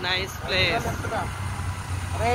Nice place అరే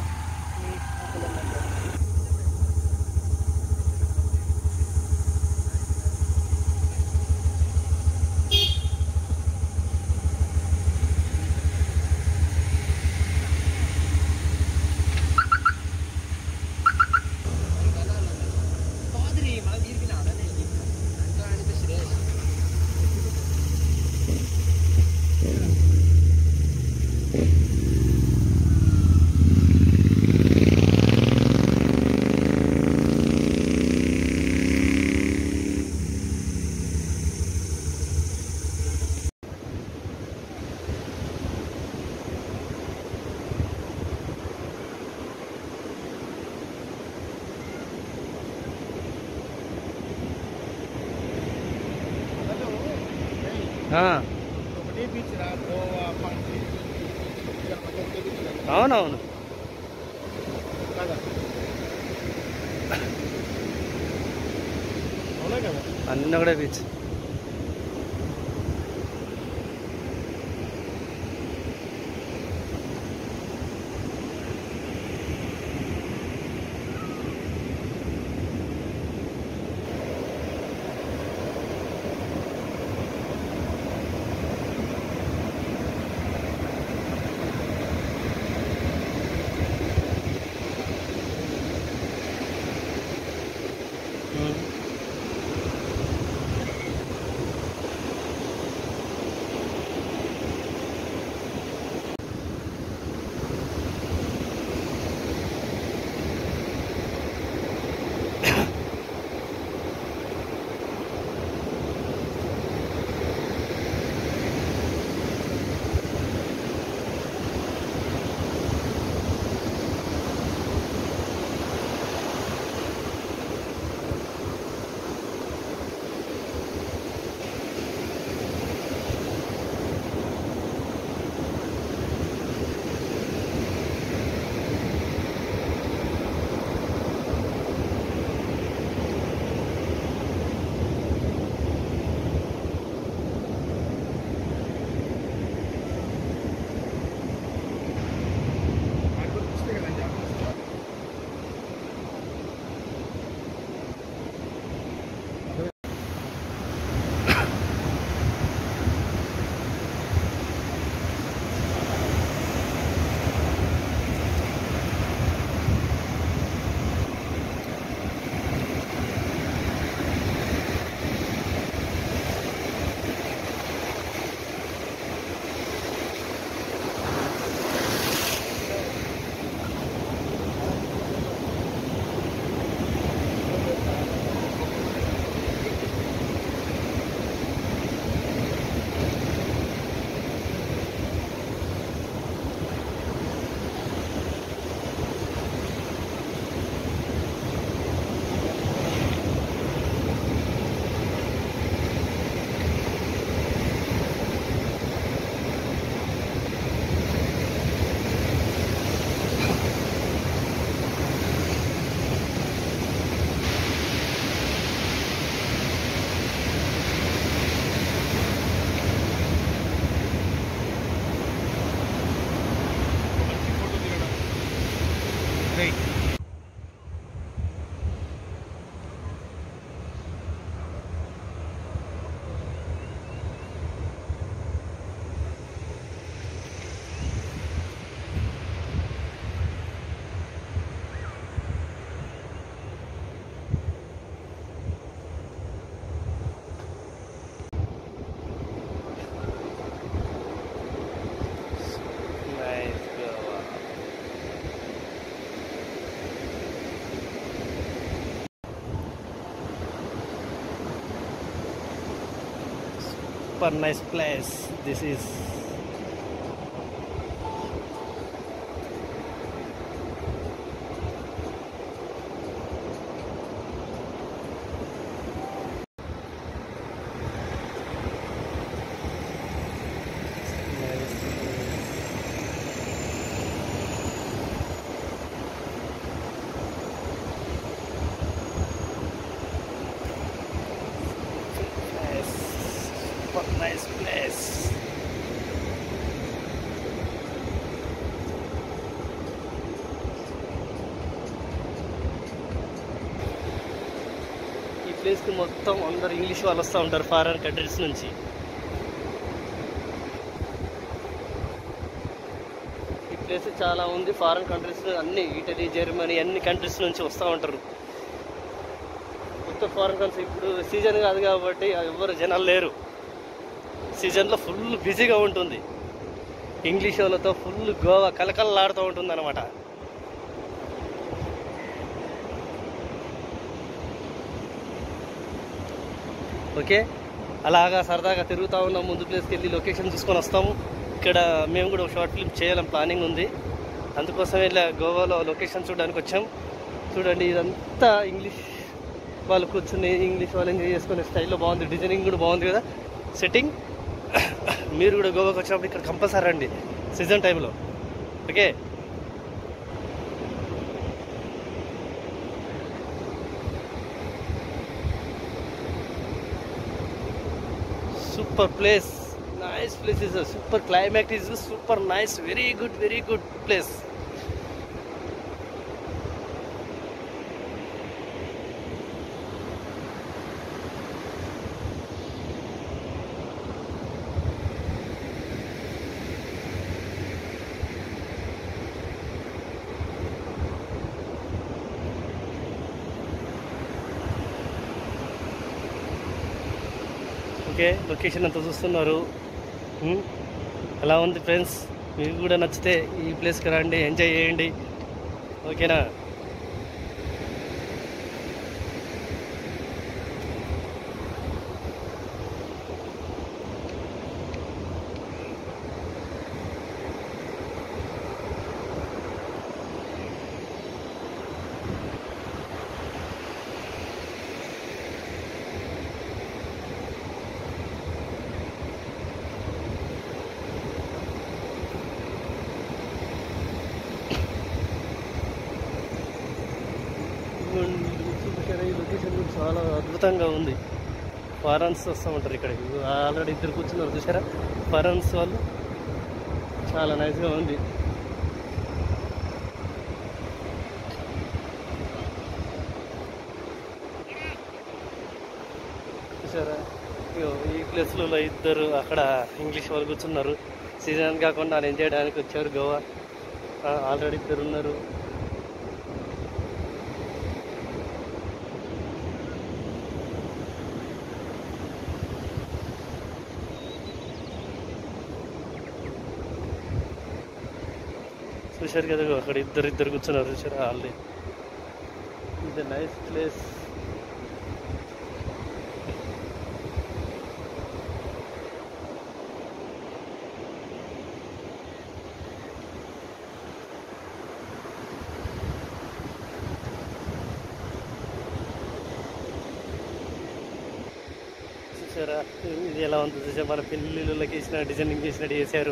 ఒకటే beach రా గోవా పంపి అవునవును కదా అవునా కదా అన్నీ ఒకటే beach nice Goa super nice place this is Nice, super nice place. ప్లేస్కి మొత్తం అందరు ఇంగ్లీష్ వాళ్ళు వస్తూ ఉంటారు ఫారెన్ కంట్రీస్ నుంచి ఈ ప్లేస్ చాలా ఉంది ఫారెన్ కంట్రీస్ అన్ని ఇటలీ జర్మనీ అన్ని కంట్రీస్ నుంచి వస్తూ ఉంటారు మొత్తం ఫారెన్ కంట్రీస్ ఇప్పుడు సీజన్ కాదు కాబట్టి ఎవరు జనాలు లేరు సీజన్లో ఫుల్ బిజీగా ఉంటుంది ఇంగ్లీష్ వాళ్ళతో ఫుల్ గోవా కలకలలాడుతూ ఉంటుంది అనమాట ఓకే అలాగా సరదాగా తిరుగుతూ ఉన్నాం ముందు ప్లేస్కి వెళ్ళి లొకేషన్ చూసుకొని వస్తాము ఇక్కడ మేము కూడా ఒక షార్ట్ ఫిల్మ్ చేయాలని ప్లానింగ్ ఉంది అందుకోసం ఇలా గోవాలో లొకేషన్ చూడడానికి వచ్చాం చూడండి ఇదంతా ఇంగ్లీష్ వాళ్ళు కూర్చుని ఇంగ్లీష్ వాళ్ళు ఎంజాయ్ చేసుకునే స్టైల్లో బాగుంది డిజైనింగ్ కూడా బాగుంది కదా సెట్టింగ్ మీరు కూడా గోవాకి వచ్చినప్పుడు ఇక్కడ కంపల్సరీ రండి సీజన్ టైంలో okay super place nice place is super climate is super nice very good very good place okay location అంతా చూస్తున్నారు ఉమ్, ఎలా ఉంది ఫ్రెండ్స్ మీకు కూడా నచ్చితే ఈ ప్లేస్కి రండి ఎంజాయ్ చేయండి ఓకేనా చూపించారా ఈ లొకేషన్ కూడా చాలా అద్భుతంగా ఉంది ఫారెన్స్ వస్తామంటారు ఇక్కడికి ఆల్రెడీ ఇద్దరు కూర్చున్నారు చూసారా ఫారెన్స్ వాళ్ళు చాలా నైస్గా ఉంది చూసారా ఇగో ఈ ప్లేస్లో ఇద్దరు అక్కడ ఇంగ్లీష్ వాళ్ళు కూర్చున్నారు సీజన్ కాకుండా ఎంజాయ్ చేయడానికి వచ్చారు గోవా ఆల్రెడీ ఇద్దరు ఉన్నారు చూశారు కదా అక్కడ ఇద్దరు ఇద్దరు కూర్చున్నారు చూసారు ఆల్రెడీ ఇది నైస్ ప్లేస్ చూసారా ఇది ఎలా ఉంది చూసారా మన పెళ్ళిళ్ళకి వేసిన డిజైనింగ్ చేసినట్టు చేశారు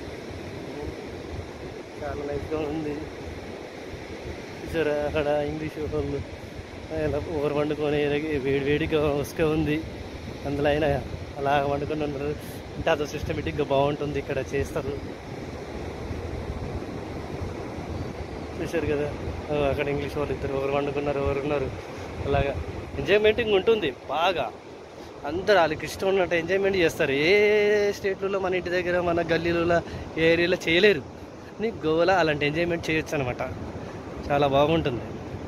చాలా నైస్గా ఉంది చూసారా అక్కడ ఇంగ్లీష్ వాళ్ళు ఇలా ఓవర్ వండుకొని వేడి వేడిగా వస్తూ ఉంది అందులో అయినా అలా వండుకొని ఉన్నారు అంటే అదో సిస్టమేటిక్గా బాగుంటుంది ఇక్కడ చేస్తారు చూశారు కదా ఓ, అక్కడ ఇంగ్లీష్ వాళ్ళు ఇద్దరు ఎవరు వండుకున్నారు ఎవరు ఉన్నారు అలాగా ఎంజాయ్మెంటింగ్ ఉంటుంది బాగా అందరు వాళ్ళకి ఇష్టం ఉన్నట్టు ఎంజాయ్మెంట్ చేస్తారు ఏ స్టేట్లలో మన ఇంటి దగ్గర మన గల్లీలలో ఏ ఏరియాలో చేయలేరు నీ గోవాలో అలాంటి ఎంజాయ్మెంట్ చేయొచ్చు అనమాట చాలా బాగుంటుంది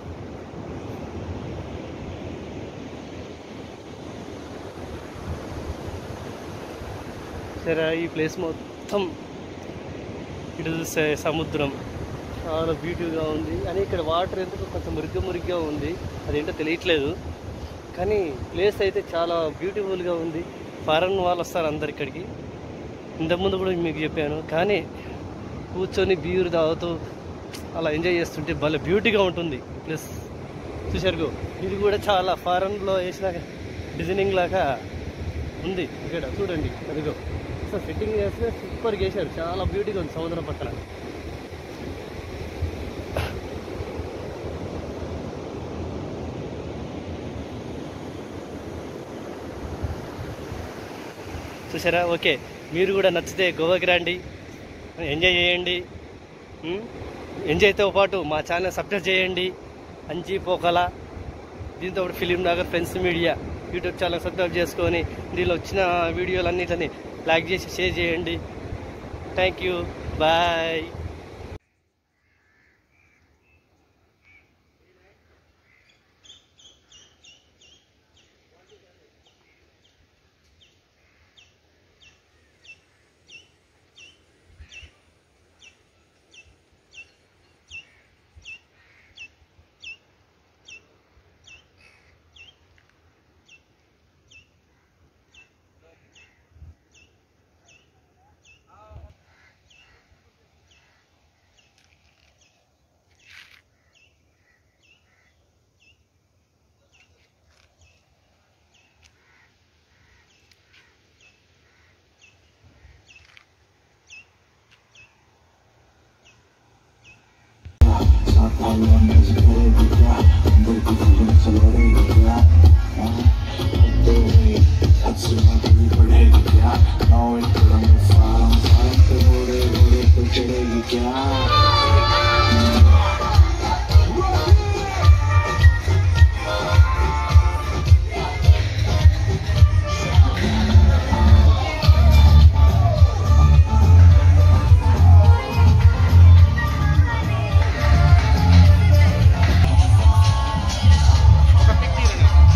సరే ఈ ప్లేస్ మొత్తం ఇటు చూస్తే సముద్రం చాలా బ్యూటిఫుల్గా ఉంది అని ఇక్కడ వాటర్ ఎందుకు కొంచెం మురిగ్గా మురిగ్గా ఉంది అదేంటో తెలియట్లేదు కానీ ప్లేస్ అయితే చాలా బ్యూటిఫుల్గా ఉంది ఫారెన్ వాళ్ళు వస్తారు అందరు ఇక్కడికి ఇంతకుముందు కూడా మీకు చెప్పాను కానీ కూర్చొని బీరు తాగుతూ అలా ఎంజాయ్ చేస్తుంటే భలే బ్యూటీగా ఉంటుంది ప్లస్ చూసారు ఇది కూడా చాలా ఫారెన్లో వేసిన డిజైనింగ్ లాగా ఉంది ఇక్కడ చూడండి అదిగో సో ఫిట్టింగ్ చేస్తే సూపర్గా వేశారు చాలా బ్యూటీగా ఉంది సముద్రం పక్కన చూసారా ఓకే మీరు కూడా నచ్చితే గోవాకి రండి ఎంజాయ్ చేయండి ఉమ్? ఎంజాయ్తో పాటు మా ఛానల్ సబ్స్క్రైబ్ చేయండి అంచి పోకల దీంతో పాటు Film Nagar friends media YouTube channel subscribe చేసుకొని దీనిలో వచ్చిన వీడియోలన్నిటిని లైక్ చేసి షేర్ చేయండి థ్యాంక్ యూ బాయ్ ఒక పిక్ తీరండి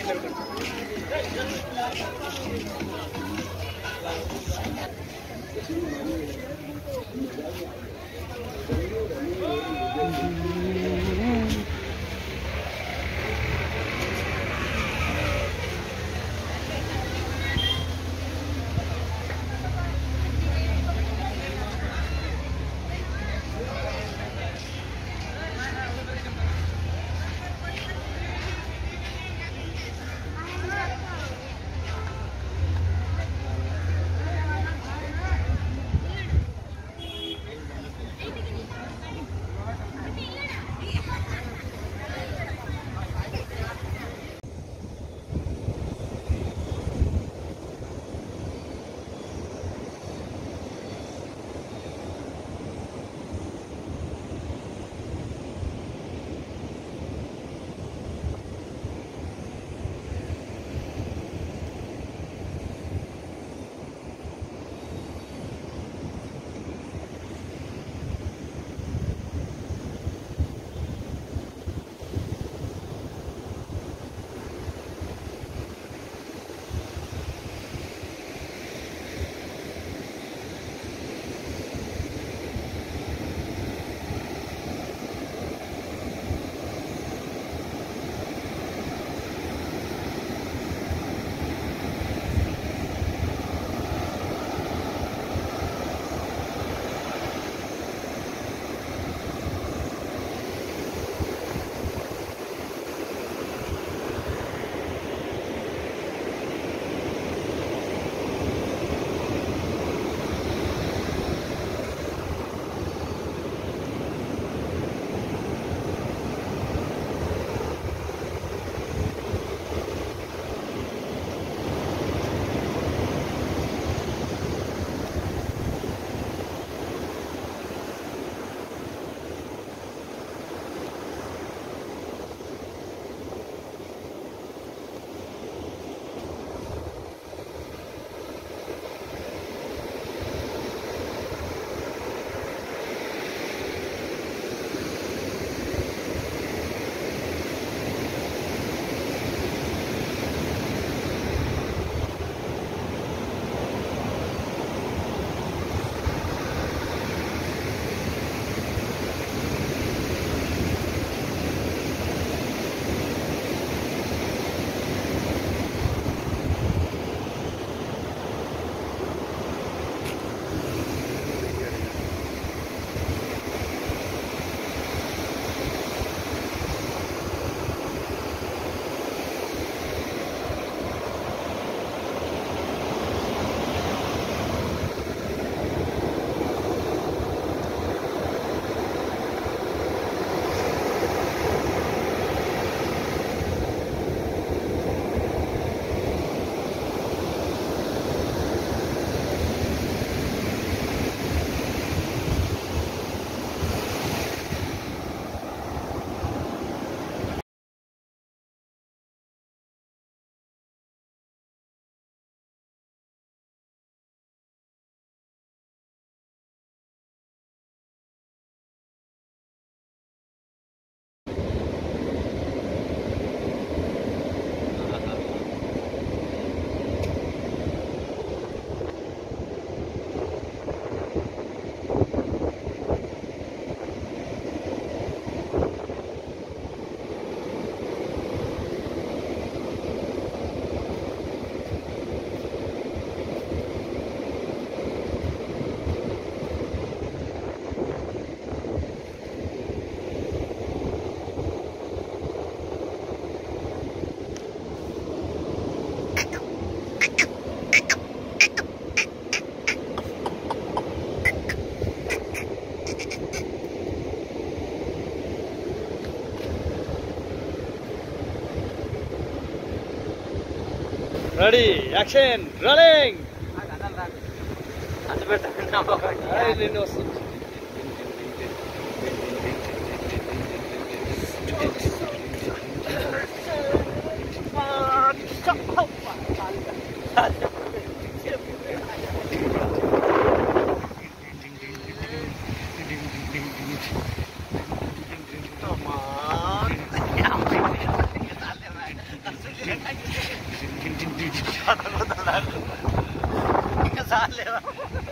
రెడీ యాక్షన్ రోలింగ్ నిన్ను వస్తుంది Come on. ఇంకా చాలేవా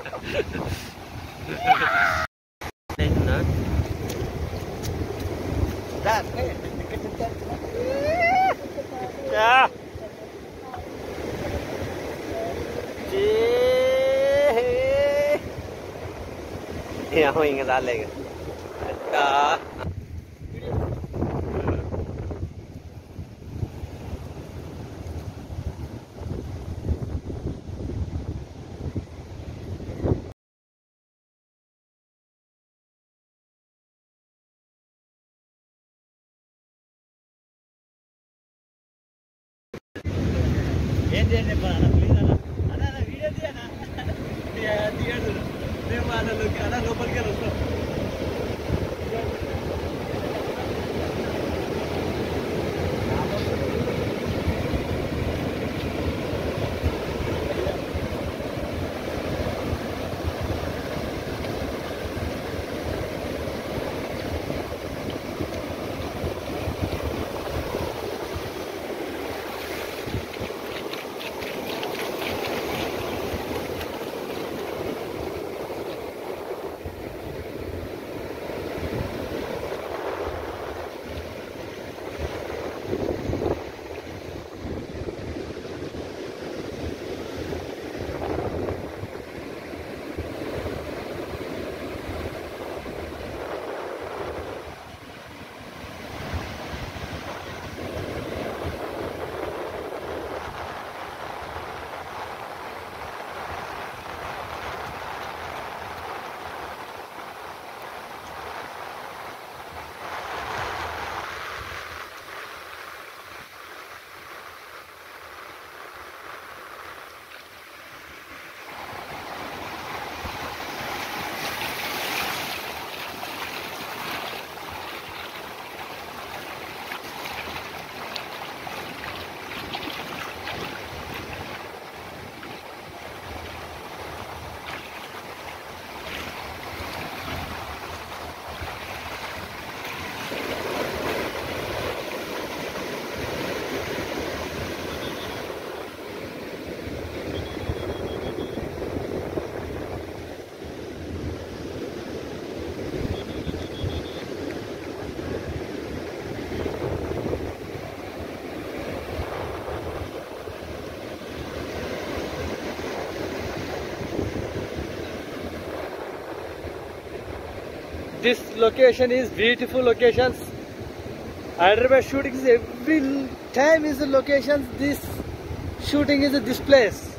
ఇంకా చాలే ఇక ఏం చేయండి అన్న ప్లీజ్ అన్న అన్న అన్న వీడియో తీయనా తీయడు మేము అన్న అన్న లోపలికి వెళ్ళి వస్తాం This location is beautiful locations. Hyderabad shooting is every time is the locations. This shooting is this place.